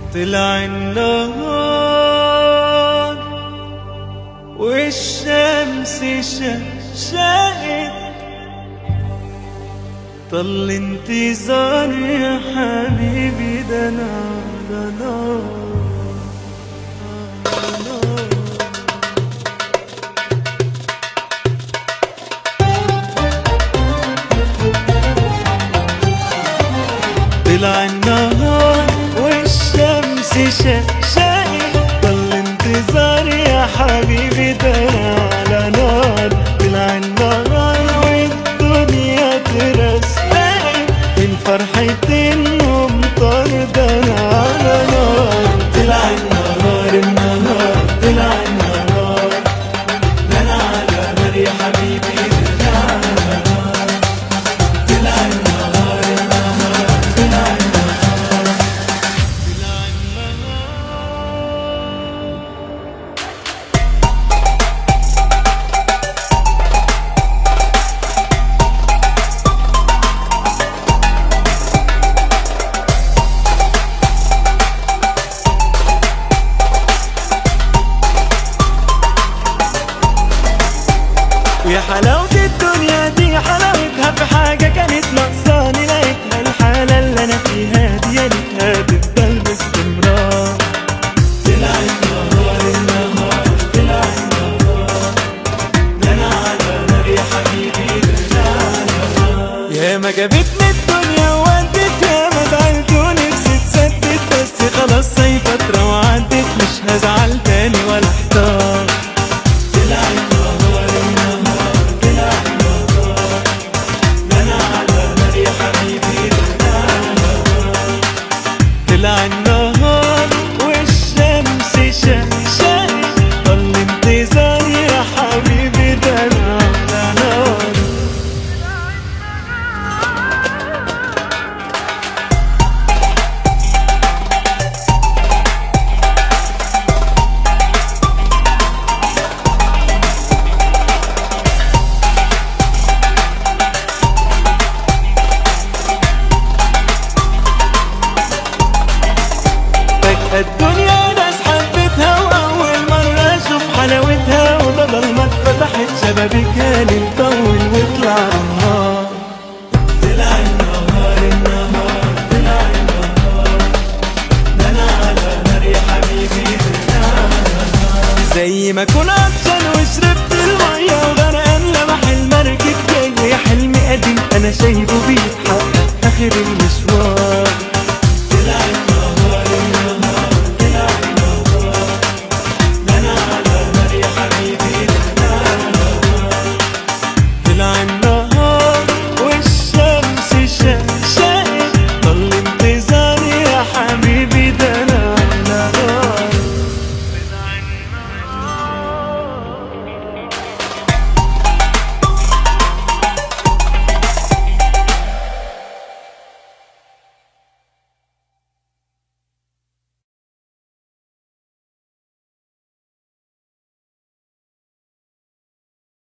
طلع النهار والشمس شقشقت طل انتظار يا حبيبي ده انا ده نار ده نار طلع النهار والشمس شقشقت ضل انتظار يا حبيبي ده على نار طلع النهار والدنيا ترسقت من فرحة الممطر ده على نار طلع النهار النهار طلع النهار ده انا على نار يا حبيبي ده أنا على نار طلع النهار النهار طلع النهار طلع النهار ويا حلاوة الدنيا دي حلاوتها في حاجة كانت ناقصاني لقيتها الحالة اللي أنا فيها دي يا ريتها تفضل باستمرار طلع النهار النهار طلع النهار ده أنا على نار يا حبيبي ده أنا على نار يا ما جابتني الدنيا وودت يا ما زعلت ونفسي تسدد بس خلاص هي فترة وعدت مش هزعل